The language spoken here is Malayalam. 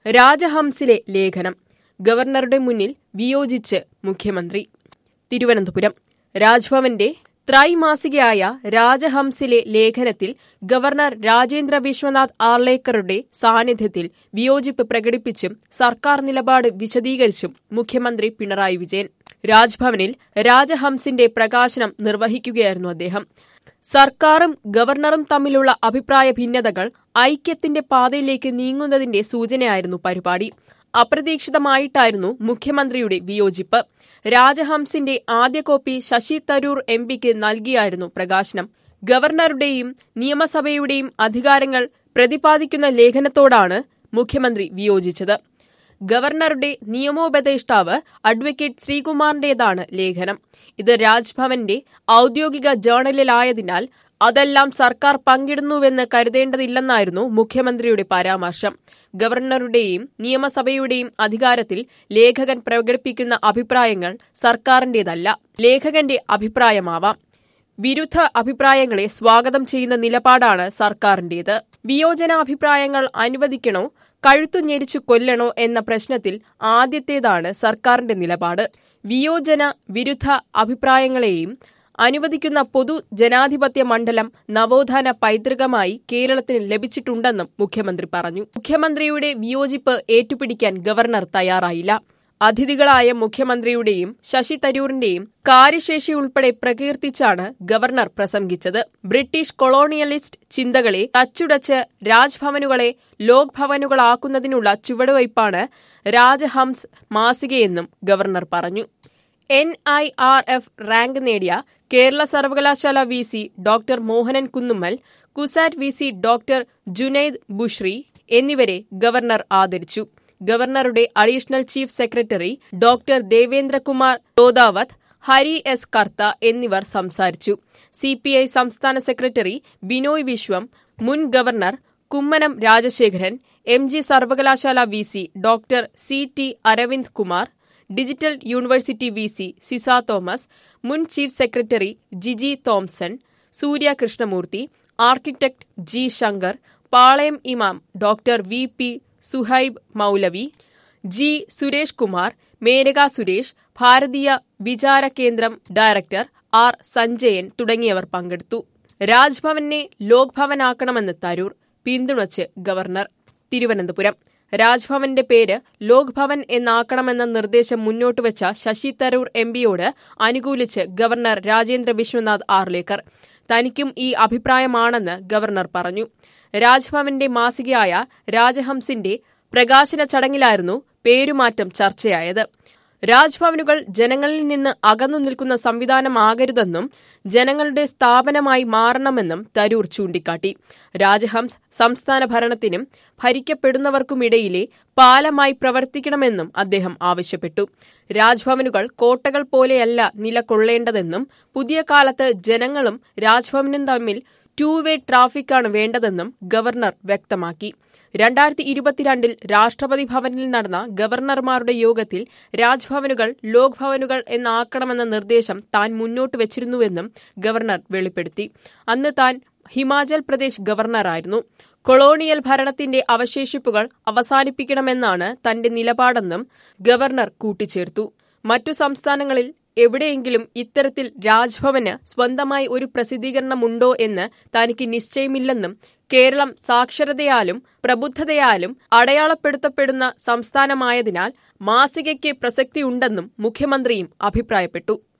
രാജഹംസിലെ ലേഖനം ഗവർണറുടെ മുന്നിൽ വിയോജിച്ച് മുഖ്യമന്ത്രി തിരുവനന്തപുരം രാജ്ഭവന്റെ ത്രൈമാസികയായ രാജഹംസിലെ ലേഖനത്തിൽ ഗവർണർ രാജേന്ദ്ര വിശ്വനാഥ് ആർലേക്കറുടെ സാന്നിധ്യത്തിൽ വിയോജിപ്പ് പ്രകടിപ്പിച്ചും സർക്കാർ നിലപാട് വിശദീകരിച്ചും മുഖ്യമന്ത്രി പിണറായി വിജയൻ രാജ്ഭവനിൽ രാജഹംസിന്റെ പ്രകാശനം നിർവഹിക്കുകയായിരുന്നു അദ്ദേഹം സർക്കാരും ഗവർണറും തമ്മിലുള്ള അഭിപ്രായ ഭിന്നതകൾ ഐക്യത്തിന്റെ പാതയിലേക്ക് നീങ്ങുന്നതിന്റെ സൂചനയായിരുന്നു പരിപാടി അപ്രതീക്ഷിതമായിട്ടായിരുന്നു മുഖ്യമന്ത്രിയുടെ വിയോജിപ്പ് രാജഹംസിന്റെ ആദ്യ കോപ്പി ശശി തരൂർ എം പിക്ക് നൽകിയായിരുന്നു പ്രകാശനം ഗവർണറുടെയും നിയമസഭയുടെയും അധികാരങ്ങൾ പ്രതിപാദിക്കുന്ന ലേഖനത്തോടാണ് മുഖ്യമന്ത്രി വിയോജിച്ചത് ഗവർണറുടെ നിയമോപദേഷ്ടാവ് അഡ്വക്കേറ്റ് ശ്രീകുമാറിന്റേതാണ് ലേഖനം ഇത് രാജ്ഭവന്റെ ഔദ്യോഗിക ജേണലിലായതിനാൽ അതെല്ലാം സർക്കാർ പങ്കിടുന്നുവെന്ന് കരുതേണ്ടതില്ലെന്നായിരുന്നു മുഖ്യമന്ത്രിയുടെ പരാമർശം ഗവർണറുടെയും നിയമസഭയുടെയും അധികാരത്തിൽ ലേഖകൻ പ്രകടിപ്പിക്കുന്ന അഭിപ്രായങ്ങൾ സർക്കാരിന്റേതല്ല ലേഖകന്റെ അഭിപ്രായമാവാം വിരുദ്ധ അഭിപ്രായങ്ങളെ സ്വാഗതം ചെയ്യുന്ന നിലപാടാണ് സർക്കാരിന്റേത് വിയോജനാഭിപ്രായങ്ങൾ അനുവദിക്കണോ കഴുത്തു ഞെരിച്ചു കൊല്ലണോ എന്ന പ്രശ്നത്തിൽ ആദ്യത്തേതാണ് സർക്കാരിന്റെ നിലപാട് വിയോജന വിരുദ്ധ അഭിപ്രായങ്ങളെയും അനുവദിക്കുന്ന പൊതു ജനാധിപത്യ മണ്ഡലം നവോത്ഥാന പൈതൃകമായി കേരളത്തിന് ലഭിച്ചിട്ടുണ്ടെന്നും മുഖ്യമന്ത്രി പറഞ്ഞു മുഖ്യമന്ത്രിയുടെ വിയോജിപ്പ് ഏറ്റുപിടിക്കാൻ ഗവർണർ തയ്യാറായില്ല അതിഥികളായ മുഖ്യമന്ത്രിയുടെയും ശശി തരൂരിന്റെയും കാര്യശേഷി ഉൾപ്പെടെ പ്രകീർത്തിച്ചാണ് ഗവർണർ പ്രസംഗിച്ചത് ബ്രിട്ടീഷ് കൊളോണിയലിസ്റ്റ് ചിന്തകളെ തച്ചുടച്ച് രാജ്ഭവനുകളെ ലോക് ഭവനുകളാക്കുന്നതിനുള്ള ചുവടുവയ്പാണ് രാജഹംസ് മാസികയെന്നും ഗവർണർ പറഞ്ഞു N I R F rank നേടിയ കേരള സർവകലാശാല V C doctor Mohanan Kunnummal CUSAT V C doctor Junaid Bushri എന്നിവരെ ഗവർണർ ആദരിച്ചു ഗവർണറുടെ additional chief secretary doctor Devendrakumar Dhodawat Hari S Kartha എന്നിവർ സംസാരിച്ചു സിപിഐ സംസ്ഥാന സെക്രട്ടറി ബിനോയ് വിശ്വം മുൻ governor Kummanam Rajasekharan M G സർവകലാശാല V C doctor C T Aravind Kumar digital university V C Ciza Thomas മുൻ chief secretary Jiji Thomson Surya Krishnamoorthy architect G Shankar Palayam ഇമാം ഡോക്ടർ വി പി സുഹൈബ് മൗലവി ജി സുരേഷ് കുമാർ മേനക സുരേഷ് ഭാരതീയ വിചാര കേന്ദ്രം ഡയറക്ടർ ആർ സഞ്ജയൻ തുടങ്ങിയവർ പങ്കെടുത്തു രാജ്ഭവനെ ലോക് ഭവനാക്കണമെന്ന് തരൂർ പിന്തുണച്ച് ഗവർണർ തിരുവനന്തപുരം രാജ്ഭവന്റെ പേര് ലോക് ഭവൻ എന്നാക്കണമെന്ന നിർദ്ദേശം മുന്നോട്ടുവച്ച ശശി തരൂർ എം പിയോട് അനുകൂലിച്ച് ഗവർണർ രാജേന്ദ്ര വിശ്വനാഥ് ആർലേക്കർ തനിക്കും ഈ അഭിപ്രായമാണെന്ന് ഗവർണർ പറഞ്ഞു രാജ്ഭവന്റെ മാസികയായ രാജഹംസിന്റെ പ്രകാശന ചടങ്ങിലായിരുന്നു പേരുമാറ്റം ചർച്ചയായത് രാജ്ഭവനുകൾ ജനങ്ങളിൽ നിന്ന് അകന്നു നിൽക്കുന്ന സംവിധാനമാകരുതെന്നും ജനങ്ങളുടെ സ്ഥാപനമായി മാറണമെന്നും തരൂർ ചൂണ്ടിക്കാട്ടി രാജഹംസ് സംസ്ഥാന ഭരണത്തിനും ഭരിക്കപ്പെടുന്നവർക്കുമിടയിലെ പാലമായി പ്രവർത്തിക്കണമെന്നും അദ്ദേഹം ആവശ്യപ്പെട്ടു രാജ്ഭവനുകൾ കോട്ടകൾ പോലെയല്ല നിലകൊള്ളേണ്ടതെന്നും പുതിയ കാലത്ത് ജനങ്ങളും രാജ്ഭവനും തമ്മിൽ ടൂ വേ ട്രാഫിക്കാണ് വേണ്ടതെന്നും ഗവർണർ വ്യക്തമാക്കി രണ്ടായിരത്തി ഇരുപത്തിരണ്ടിൽ രാഷ്ട്രപതി ഭവനിൽ നടന്ന ഗവർണർമാരുടെ യോഗത്തിൽ രാജ്ഭവനുകൾ ലോക് ഭവനുകൾ എന്നാക്കണമെന്ന നിർദ്ദേശം താൻ മുന്നോട്ട് വച്ചിരുന്നുവെന്നും ഗവർണർ വെളിപ്പെടുത്തി അന്ന് താൻ ഹിമാചൽ പ്രദേശ് ഗവർണറായിരുന്നു കൊളോണിയൽ ഭരണത്തിന്റെ അവശേഷിപ്പുകൾ അവസാനിപ്പിക്കണമെന്നാണ് തന്റെ നിലപാടെന്നും ഗവർണർ കൂട്ടിച്ചേർത്തു മറ്റു സംസ്ഥാനങ്ങളിൽ എവിടെയെങ്കിലും ഇത്തരത്തിൽ രാജ്ഭവന് സ്വന്തമായി ഒരു പ്രസിദ്ധീകരണമുണ്ടോ എന്ന് തനിക്ക് നിശ്ചയമില്ലെന്നും കേരളം സാക്ഷരതയാലും പ്രബുദ്ധതയാലും അടയാളപ്പെടുത്തപ്പെടുന്ന സംസ്ഥാനമായതിനാൽ മാസികയ്ക്ക് പ്രസക്തിയുണ്ടെന്നും മുഖ്യമന്ത്രിയും അഭിപ്രായപ്പെട്ടു